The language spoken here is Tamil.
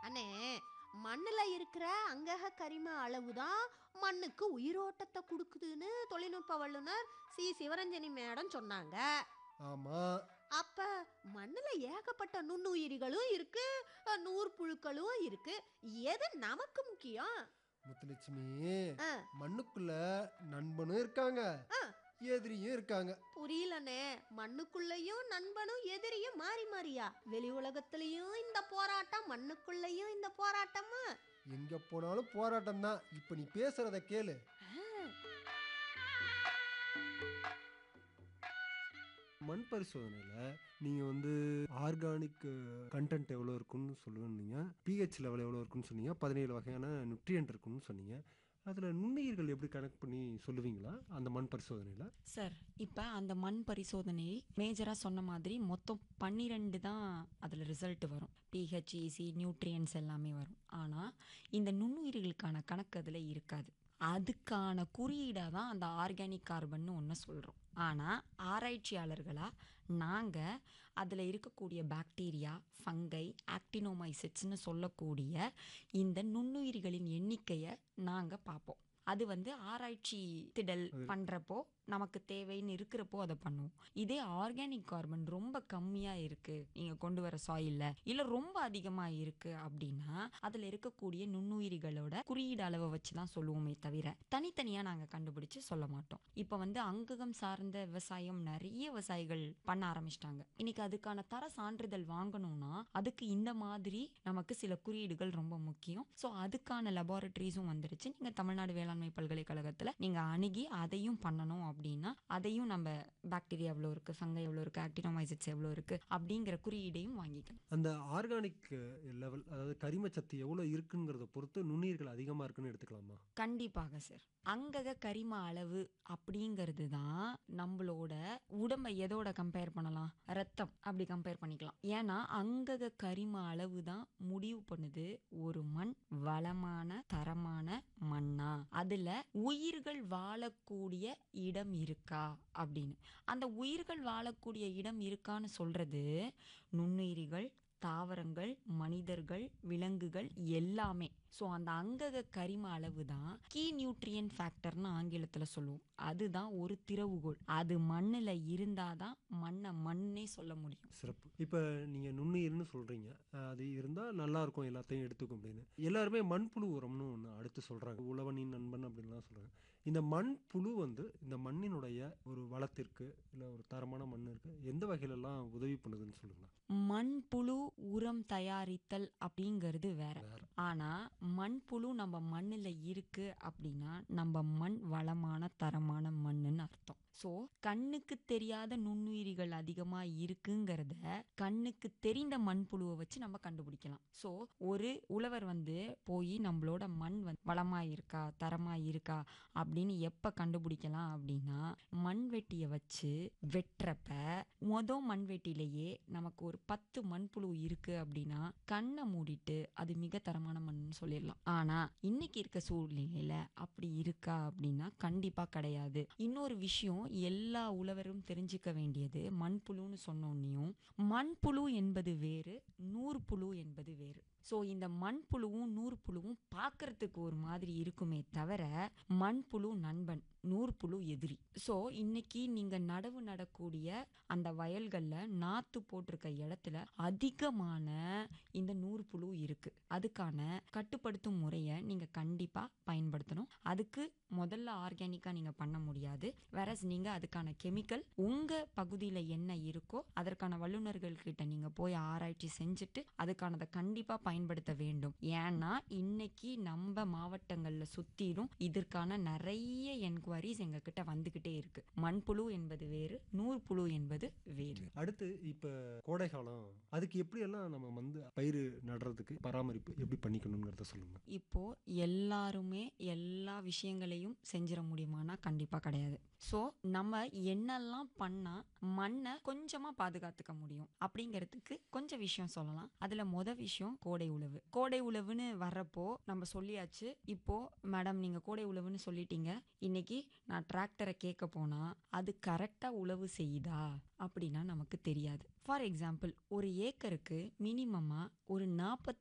அண்ணே மண்ணுல இருக்கிற அங்கக கரிம அளவு தான் மண்ணுக்கு உயிரோட்டத்தை கொடுக்குதுன்னு தொழில்நுட்ப வல்லுனர் சி சிவரஞ்சனி மேடம் சொன்னாங்க ஆமா அப்ப மண்ணுல ஏகப்பட்ட நுண்ணுயிரிகளும் இருக்கு அஹ், நூற்புழுக்களும் இருக்கு எது நமக்கு முக்கியம் முத்துலட்சுமி ஆ, மண்ணுக்குள்ள நண்பனும் இருக்காங்க ஆ. எதிரியும் இருக்காங்க புரியலண்ணே மண்ணுக்குள்ளேயும் நண்பனும் எதிரியும் மாறி மாறியா வெளி உலகத்திலயும் இந்த போராட்டம் மண்ணுக்குள்ளேயும் இந்த போராட்டமா எங்க போனாலும் போராட்டம் தான் இப்ப நீ பேசுறத கேளு மண் பரிசோதனையில நீங்க வந்து ஆர்கானிக் கண்டென்ட் எவ்வளவு இருக்குன்னு சொல்லுவீங்க பிஹெச் லெவல் எவ்வளவு இருக்குன்னு சொன்னீங்க பதினேழு வகையான நியூட்ரியன்ட் இருக்குன்னு சொன்னீங்க அதுல நுண்ணுயிர்கள் எப்படி கனெக்ட் பண்ணி சொல்லுவீங்களா அந்த மண் பரிசோதனையில சார் இப்போ அந்த மண் பரிசோதனை மேஜராக சொன்ன மாதிரி மொத்தம் பன்னிரெண்டு தான் அதில் ரிசல்ட் வரும் பிஹெச் ஈசி நியூட்ரியன்ஸ் எல்லாமே வரும் ஆனால் இந்த நுண்ணுயிர்களுக்கான கணக்கு அதில் இருக்காது அதுக்கான குறியீடாக தான் அந்த ஆர்கானிக் கார்பன்னு ஒன்று சொல்கிறோம் ஆனால் ஆராய்ச்சியாளர்களாக நாங்கள் அதில் இருக்கக்கூடிய பாக்டீரியா ஃபங்கை ஆக்டினோமைசிட்ஸ்னு சொல்லக்கூடிய இந்த நுண்ணுயிரிகளின் எண்ணிக்கையை நாங்கள் பார்ப்போம் அது வந்து ஆராய்ச்சி திடல் பண்றப்போ நமக்கு தேவைன்னு இருக்கிறப்போ அதை பண்ணுவோம் இதே ஆர்கானிக் கார்பன் ரொம்ப கம்மியா இருக்கு நீங்க கொண்டு வர சாயில்ல இல்ல ரொம்ப அதிகமா இருக்கு அப்படின்னா அதுல இருக்கக்கூடிய நுண்ணுயிரிகளோட குறியீடு அளவை வச்சு தான் சொல்லுவோமே தவிர தனித்தனியா நாங்க கண்டுபிடிச்சு சொல்ல மாட்டோம் இப்ப வந்து அங்ககம் சார்ந்த விவசாயம் நிறைய விவசாயிகள் பண்ண ஆரம்பிச்சிட்டாங்க இன்னைக்கு அதுக்கான தர சான்றிதழ் வாங்கணும்னா அதுக்கு இந்த மாதிரி நமக்கு சில குறியீடுகள் ரொம்ப முக்கியம் ஸோ அதுக்கான லெபார்டரிஸும் வந்துருச்சு நீங்க தமிழ்நாடு வேளாண்மை பல்கலைக்கழகத்துல நீங்க அணுகி அதையும் பண்ணணும் அப்படின்னா அதையும் நம்ம பாக்டீரியா எவ்வளோ இருக்கு ஃபங்கை எவ்வளோ இருக்கு ஆக்டினோமைசிட்ஸ் எவ்வளோ இருக்கு அப்படிங்கிற குறியீடையும் வாங்கிக்கணும் அந்த ஆர்கானிக் லெவல் அதாவது கரிமச்சத்து எவ்வளவு இருக்குங்கிறத பொறுத்து நுண்ணுயிர்கள் அதிகமா இருக்குன்னு எடுத்துக்கலாமா கண்டிப்பாக சார் அங்கக கரிம அளவு அப்படிங்கிறது தான் நம்மளோட உடம்பை எதோட கம்பேர் பண்ணலாம் ரத்தம் அப்படி கம்பேர் பண்ணிக்கலாம் ஏன்னா அங்கக கரிம அளவு தான் முடிவு பண்ணுது ஒரு மண் வளமான தரமான மண்ணா அதுல உயிர்கள் வாழக்கூடிய இடம் இருக்கா அப்படின்னு அந்த உயிர்கள் வாழக்கூடிய இடம் இருக்கான்னு சொல்றது நுண்ணுயிரிகள் தாவரங்கள் மனிதர்கள் விலங்குகள் எல்லாமே ஸோ அந்த அங்கக கரிம அளவு தான் கீ நியூட்ரியன் ஃபேக்டர்னு ஆங்கிலத்தில் சொல்லுவோம் அதுதான் ஒரு திறவுகோல் அது மண்ணில் இருந்தால் தான் மண்ணை மண்ணே சொல்ல முடியும் சிறப்பு இப்போ நீங்க நுண்ணுயிர்னு சொல்றீங்க அஹ் அது இருந்தா நல்லா இருக்கும் எல்லாத்தையும் எடுத்துக்கும் அப்படின்னு எல்லாருமே மண்புழு உரம்னு ஒன்று அடுத்து சொல்றாங்க உழவனின் நண்பன் அப்படின்லாம் சொல்றாங்க இந்த மண்புழு வந்து இந்த மண்ணினுடைய ஒரு வளத்திற்கு இல்லை ஒரு தரமான மண்ணிற்கு எந்த வகையிலலாம் உதவி பண்ணுதுன்னு சொல்லுங்களா மண்புழு உரம் தயாரித்தல் அப்படிங்கிறது வேற ஆனா மண்புழு நம்ம மண்ணுல இருக்கு அப்படின்னா நம்ம மண் வளமான தரமான மண்ணுன்னு அர்த்தம் ஸோ கண்ணுக்கு தெரியாத நுண்ணுயிரிகள் அதிகமா இருக்குங்கிறத கண்ணுக்கு தெரிந்த மண்புழுவை வச்சு நம்ம கண்டுபிடிக்கலாம் ஸோ ஒரு உழவர் வந்து போய் நம்மளோட மண் வந்து வளமா இருக்கா தரமா இருக்கா அப்படின்னு எப்ப கண்டுபிடிக்கலாம் அப்படின்னா மண்வெட்டியை வச்சு வெட்டுறப்ப மொத மண்வெட்டிலேயே நமக்கு ஒரு பத்து மண்புழு இருக்கு அப்படின்னா கண்ணை மூடிட்டு அது மிக தரமான மண்ணுன்னு சொல்லிடலாம் ஆனா இன்னைக்கு இருக்க சூழ்நிலையில அப்படி இருக்கா அப்படின்னா கண்டிப்பா கிடையாது இன்னொரு விஷயம் எல்லா உழவரும் தெரிஞ்சுக்க வேண்டியது மண்புழுன்னு சொன்னோன்னையும் மண்புழு என்பது வேறு நூற்புழு என்பது வேறு ஸோ இந்த மண்புழுவும் நூற்புழுவும் பார்க்கறதுக்கு ஒரு மாதிரி இருக்குமே தவிர மண்புழு நண்பன் நூற்புழு எதிரி ஸோ இன்னைக்கு நீங்க நடவு நடக்கூடிய அந்த வயல்கள்ல நாத்து போட்டிருக்க இடத்துல அதிகமான இந்த நூற்புழு இருக்கு அதுக்கான கட்டுப்படுத்தும் முறையை நீங்க கண்டிப்பா பயன்படுத்தணும் அதுக்கு முதல்ல ஆர்கானிக்கா நீங்க பண்ண முடியாது வேற நீங்க அதுக்கான கெமிக்கல் உங்க பகுதியில என்ன இருக்கோ அதற்கான வல்லுநர்கள் கிட்ட நீங்க போய் ஆராய்ச்சி செஞ்சுட்டு அதுக்கானதை கண்டிப்பா பயன்படுத்த வேண்டும் ஏன்னா இன்னைக்கு நம்ம மாவட்டங்கள்ல சுத்திலும் இதற்கான நிறைய என்கொயரிஸ் எங்க கிட்ட வந்துகிட்டே இருக்கு மண்புழு என்பது வேறு நூற்புழு என்பது வேறு அடுத்து இப்போ கோடை காலம் அதுக்கு எப்படியெல்லாம் நம்ம வந்து பயிர் நடுறதுக்கு பராமரிப்பு எப்படி பண்ணிக்கணுங்கிறத சொல்லுங்க இப்போ எல்லாருமே எல்லா விஷயங்களையும் செஞ்சிட முடியுமானா கண்டிப்பா கிடையாது ஸோ நம்ம என்னெல்லாம் பண்ணா மண்ணை கொஞ்சமா பாதுகாத்துக்க முடியும் அப்படிங்கிறதுக்கு கொஞ்சம் விஷயம் சொல்லலாம் அதுல மொத விஷயம் கோடை உழவு கோடை உழவுன்னு வர்றப்போ நம்ம சொல்லியாச்சு இப்போ மேடம் நீங்க கோடை உழவுன்னு சொல்லிட்டீங்க இன்னைக்கு நான் டிராக்டரை கேட்க போனா அது கரெக்டா உழவு செய்யுதா அப்படின்னா நமக்கு தெரியாது ஃபார் எக்ஸாம்பிள் ஒரு ஏக்கருக்கு மினிமமா ஒரு நாற்பத்தி